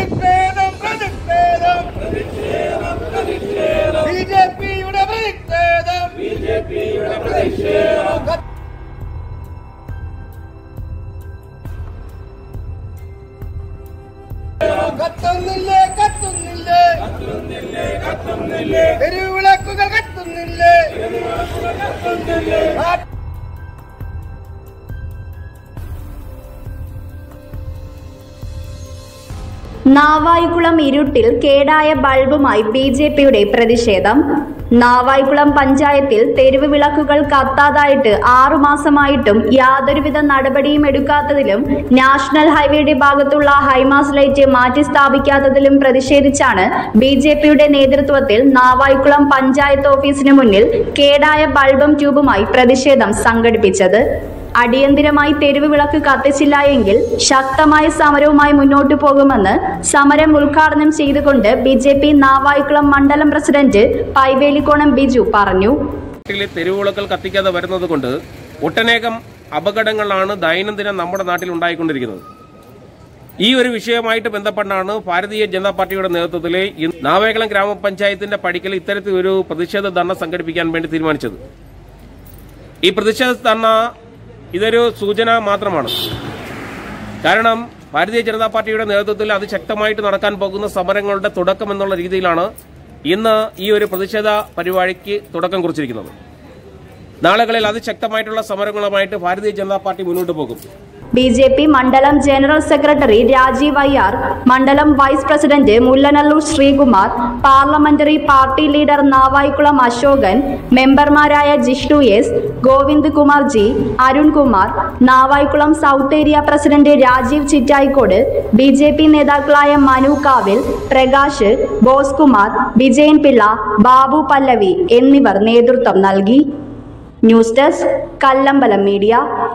പ്രതിഷേധം പ്രതിഷേധം B J പിയുടെ പ്രതിഷേധം ബി ജെ പിയുടെ പ്രതിഷേധം കത്തുന്നില്ലേ കത്തുന്നില്ലേ തെരുവിളക്കുകൾ കത്തുന്നില്ലേ ആ നാവായിക്കുളം ഇരുട്ടിൽ കേടായ ബൾബുമായി ബി ജെ പിയുടെ പ്രതിഷേധം നാവായിക്കുളം പഞ്ചായത്തിൽ തെരുവ് വിളക്കുകൾ കത്താതായിട്ട് ആറുമാസമായിട്ടും യാതൊരുവിധ നടപടിയും എടുക്കാത്തതിലും നാഷണൽ ഹൈവേയുടെ ഭാഗത്തുള്ള ഹൈമാസ് ലൈറ്റ് മാറ്റി സ്ഥാപിക്കാത്തതിലും പ്രതിഷേധിച്ചാണ് ബി ജെ പിയുടെ നേതൃത്വത്തിൽ നാവായിക്കുളം പഞ്ചായത്ത് ഓഫീസിന് മുന്നിൽ കേടായ ബൾബും ട്യൂബുമായി പ്രതിഷേധം സംഘടിപ്പിച്ചത് അടിയന്തിരമായി തെരുവ് വിളക്ക് കത്തിച്ചില്ല എങ്കിൽ ശക്തമായ സമരവുമായി മുന്നോട്ടു പോകുമെന്ന് സമരം ഉദ്ഘാടനം ചെയ്തുകൊണ്ട് ബി ജെ പി നാവായിക്കുളം മണ്ഡലം പ്രസിഡന്റ് പൈവേലിക്കോണം ബിജു പറഞ്ഞു നാട്ടിലെ തെരുവുളക്കൾ കത്തിക്കാതെ വരുന്നത് കൊണ്ട് ഒട്ടനേകം അപകടങ്ങളാണ് ദൈനംദിനം നമ്മുടെ നാട്ടിൽ ഉണ്ടായിക്കൊണ്ടിരിക്കുന്നത് ഈ ഒരു വിഷയവുമായിട്ട് ബന്ധപ്പെട്ടാണ് ഭാരതീയ ജനതാ പാർട്ടിയുടെ നേതൃത്വത്തിൽ ഇന്ന് നാവേകളം ഗ്രാമപഞ്ചായത്തിന്റെ പടിക്കൽ ഇത്തരത്തിൽ ഒരു പ്രതിഷേധ ധർണ സംഘടിപ്പിക്കാൻ വേണ്ടി തീരുമാനിച്ചത് ഈ പ്രതിഷേധ ധർണ ഇതൊരു സൂചന മാത്രമാണ് കാരണം ഭാരതീയ ജനതാ പാർട്ടിയുടെ നേതൃത്വത്തിൽ അതിശക്തമായിട്ട് നടക്കാൻ പോകുന്ന സമരങ്ങളുടെ തുടക്കം എന്നുള്ള രീതിയിലാണ് ഇന്ന് ഈ ഒരു പ്രതിഷേധ പരിപാടിക്ക് തുടക്കം കുറിച്ചിരിക്കുന്നത് നാളുകളിൽ അതിശക്തമായിട്ടുള്ള സമരങ്ങളുമായിട്ട് ഭാരതീയ ജനതാ പാർട്ടി മുന്നോട്ട് പോകും ബി ജെ പി മണ്ഡലം ജനറൽ സെക്രട്ടറി രാജീവ് അയ്യാർ മണ്ഡലം vice president Mullanallur Sreekumar parliamentary party leader Navaikulam Ashokan മെമ്പർമാരായ Jishnu S Govind Kumar G Arunkumar Navaikulam south area president Rajeev Chittayikode B J P നേതാക്കളായ മനു കാവിൽ പ്രകാശ് ബോസ്കുമാർ വിജയൻ പിള്ള ബാബു പല്ലവി എന്നിവർ നേതൃത്വം നൽകി ന്യൂസ് ഡെസ്ക് കല്ലമ്പലം മീഡിയ